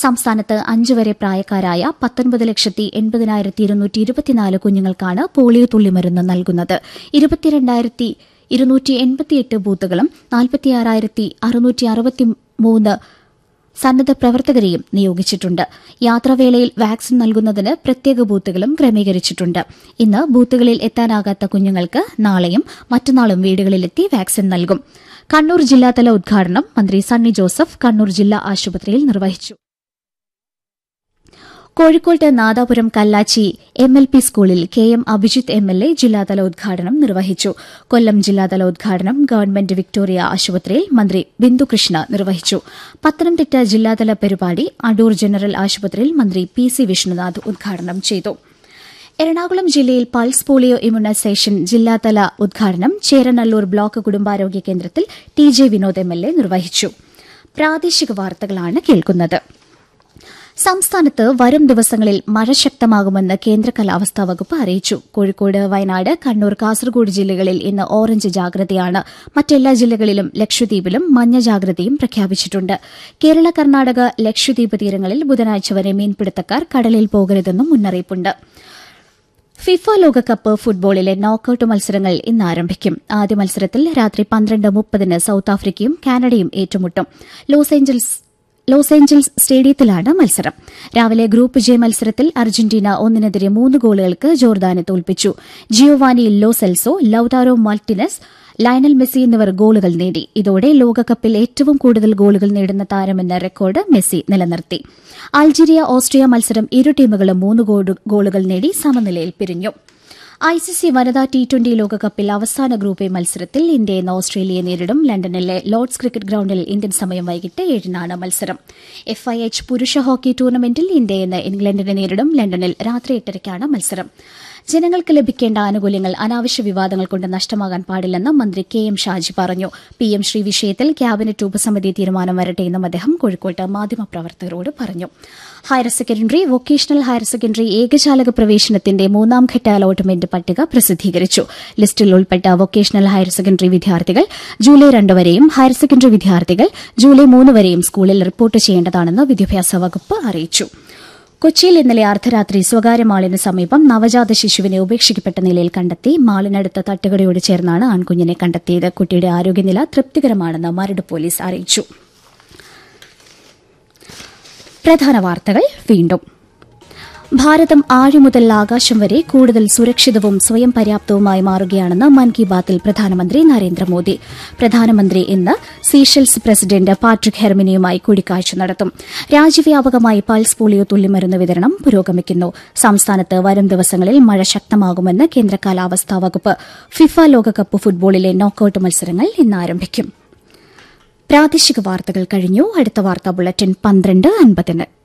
സംസ്ഥാനത്ത് അഞ്ചു വരെ പ്രായക്കാരായ പത്തൊൻപത് ലക്ഷത്തി എൺപതിനായിരത്തി ഇരുന്നൂറ്റി ഇരുപത്തിനാല് കുഞ്ഞുങ്ങൾക്കാണ് പോളിയോ തുള്ളിമരുന്ന് നൽകുന്നത് ഇരുപത്തിരണ്ടായിരത്തി ഇരുന്നൂറ്റി എൺപത്തിയെട്ട് ബൂത്തുകളും നാൽപ്പത്തിയാറായിരത്തി അറുന്നൂറ്റി അറുപത്തിമൂന്ന് സന്നദ്ധ പ്രവർത്തകരെയും നിയോഗിച്ചിട്ടുണ്ട് യാത്രാവേളയിൽ വാക്സിൻ നൽകുന്നതിന് പ്രത്യേക ബൂത്തുകളും ക്രമീകരിച്ചിട്ടുണ്ട് ഇന്ന് ബൂത്തുകളിൽ എത്താനാകാത്ത കുഞ്ഞുങ്ങൾക്ക് നാളെയും മറ്റന്നാളും വീടുകളിലെത്തി വാക്സിൻ നൽകും കണ്ണൂർ ജില്ലാതല ഉദ്ഘാടനം മന്ത്രി സണ്ണി ജോസഫ് കണ്ണൂർ ജില്ലാ ആശുപത്രിയിൽ നിർവഹിച്ചു കോഴിക്കോട്ട് Nadapuram Kallachi M L P സ്കൂളിൽ K M Abhijith M L A ജില്ലാതല ഉദ്ഘാടനം നിർവഹിച്ചു കൊല്ലം ജില്ലാതല ഉദ്ഘാടനം ഗവൺമെന്റ് വിക്ടോറിയ ആശുപത്രിയിൽ മന്ത്രി ബിന്ദുകൃഷ്ണ നിർവഹിച്ചു പത്തനംതിട്ട ജില്ലാതല പരിപാടി അടൂർ ജനറൽ ആശുപത്രിയിൽ മന്ത്രി പി സി വിഷ്ണുനാഥ് ഉദ്ഘാടനം ചെയ്തു എറണാകുളം ജില്ലയിൽ പൾസ് പോളിയോ ഇമ്മ്യൂണൈസേഷൻ ജില്ലാതല ഉദ്ഘാടനം ചേരനല്ലൂർ ബ്ലോക്ക് കുടുംബാരോഗ്യ കേന്ദ്രത്തിൽ T J Vinod M L A നിർവഹിച്ചു പ്രാദേശിക വാർത്തകളാണ് കേൾക്കുന്നത് സംസ്ഥാനത്ത് വരും ദിവസങ്ങളിൽ മഴ ശക്തമാകുമെന്ന് കേന്ദ്ര കാലാവസ്ഥാ വകുപ്പ് അറിയിച്ചു കോഴിക്കോട് വയനാട് കണ്ണൂർ കാസർഗോഡ് ജില്ലകളിൽ ഇന്ന് ഓറഞ്ച് ജാഗ്രതയാണ് മറ്റെല്ലാ ജില്ലകളിലും ലക്ഷദ്വീപിലും മഞ്ഞ ജാഗ്രതയും പ്രഖ്യാപിച്ചിട്ടുണ്ട് കേരള കർണാടക ലക്ഷദ്വീപ് തീരങ്ങളിൽ ബുധനാഴ്ച വരെ മീൻപിടുത്തക്കാർ കടലിൽ പോകരുതെന്നും മുന്നറിയിപ്പുണ്ട് ഫിഫ ലോകകപ്പ് ഫുട്ബോളിലെ നോക്കൌട്ട് മത്സരങ്ങൾ ഇന്ന് ആരംഭിക്കും ആദ്യ മത്സരത്തിൽ രാത്രി പന്ത്രണ്ട് മുപ്പതിന് സൌത്ത് ആഫ്രിക്കയും കാനഡയും ഏറ്റുമുട്ടും ലോസ് ഏഞ്ചൽസ് ലോസ് ഏഞ്ചൽസ് സ്റ്റേഡിയത്തിലാണ് മത്സരം രാവിലെ ഗ്രൂപ്പ് ജെ മത്സരത്തിൽ അർജന്റീന ഒന്നിനെതിരെ മൂന്ന് ഗോളുകൾക്ക് ജോർദാനെ തോൽപ്പിച്ചു Giovani Lo Celso Lautaro Martinez Lionel Messi എന്നിവർ ഗോളുകൾ നേടി ഇതോടെ ലോകകപ്പിൽ ഏറ്റവും കൂടുതൽ ഗോളുകൾ നേടുന്ന താരമെന്ന റെക്കോർഡ് മെസ്സി നിലനിർത്തി അൾജീരിയ ഓസ്ട്രിയ മത്സരം ഇരു ടീമുകളും മൂന്ന് ഗോളുകൾ നേടി സമനിലയിൽ പിരിഞ്ഞു ഐസിസി വനിതാ ടി ട്വന്റി ലോകകപ്പിൽ അവസാന ഗ്രൂപ്പ് എ മത്സരത്തിൽ ഇന്ത്യ ഇന്ന് ഓസ്ട്രേലിയയെ നേരിടും ലണ്ടനിലെ ലോർഡ്സ് ക്രിക്കറ്റ് ഗ്രൌണ്ടിൽ ഇന്ത്യൻ സമയം വൈകിട്ട് ഏഴിനാണ് മത്സരം എഫ്ഐഎച്ച് പുരുഷ ഹോക്കി ടൂർണമെന്റിൽ ഇന്ത്യ ഇന്ന് ഇംഗ്ലണ്ടിനെ നേരിടും ലണ്ടനിൽ രാത്രി എട്ടരയ്ക്കാണ് മത്സരം ജനങ്ങൾക്ക് ലഭിക്കേണ്ട ആനുകൂല്യങ്ങൾ അനാവശ്യ വിവാദങ്ങൾ കൊണ്ട് നഷ്ടമാകാൻ പാടില്ലെന്ന് മന്ത്രി കെ എം ഷാജി പറഞ്ഞു പി എം ശ്രീ വിഷയത്തിൽ ക്യാബിനറ്റ് ഉപസമിതി തീരുമാനം വരട്ടെ എന്നും അദ്ദേഹം കോഴിക്കോട്ട് മാധ്യമപ്രവർത്തകരോട് പറഞ്ഞു higher secondary vocational higher secondary ഏകജാലക പ്രവേശനത്തിന്റെ മൂന്നാം ഘട്ട അലോട്ട്മെന്റ് പട്ടിക പ്രസിദ്ധീകരിച്ചു ലിസ്റ്റിൽ ഉൾപ്പെട്ട വൊക്കേഷണൽ ഹയർ സെക്കൻഡറി വിദ്യാർത്ഥികൾ ജൂലൈ രണ്ട് വരെയും ഹയർ സെക്കൻഡറി വിദ്യാർത്ഥികൾ ജൂലൈ മൂന്ന് വരെയും സ്കൂളിൽ റിപ്പോർട്ട് ചെയ്യേണ്ടതാണെന്ന് വിദ്യാഭ്യാസ വകുപ്പ് അറിയിച്ചു കൊച്ചിയിൽ ഇന്നലെ അർദ്ധരാത്രി സ്വകാര്യ മാളിന് സമീപം നവജാത ശിശുവിനെ ഉപേക്ഷിക്കപ്പെട്ട നിലയിൽ കണ്ടെത്തി മാളിനടുത്ത തട്ടുകടയോട് ചേർന്നാണ് ആൺകുഞ്ഞിനെ കണ്ടെത്തിയത് കുട്ടിയുടെ ആരോഗ്യനില തൃപ്തികരമാണെന്ന് മരട് പോലീസ് അറിയിച്ചു പ്രധാന വാർത്തകൾ വീണ്ടും ഭാരതം ആഴിമുതൽ ആകാശം വരെ കൂടുതൽ സുരക്ഷിതവും സ്വയം പര്യാപ്തവുമായി മാറുകയാണെന്ന് മൻ കി ബാത്തിൽ പ്രധാനമന്ത്രി നരേന്ദ്രമോദി പ്രധാനമന്ത്രി ഇന്ന് സീഷെൽസ് പ്രസിഡന്റ് പാട്രിക് ഹെർമിനിയുമായി കൂടിക്കാഴ്ച നടത്തും രാജ്യവ്യാപകമായി പൾസ് പോളിയോ തുള്ളിമരുന്ന് വിതരണം പുരോഗമിക്കുന്നു സംസ്ഥാനത്ത് വരും ദിവസങ്ങളിൽ മഴ ശക്തമാകുമെന്ന് കേന്ദ്ര കാലാവസ്ഥാ വകുപ്പ് ഫിഫ ലോകകപ്പ് ഫുട്ബോളിലെ നോക്കൌട്ട് മത്സരങ്ങൾ ഇന്ന് ആരംഭിക്കും പ്രാദേശിക വാർത്തകൾ കഴിഞ്ഞു അടുത്ത വാർത്താ ബുള്ളറ്റിൻ പന്ത്രണ്ട് അൻപതിന്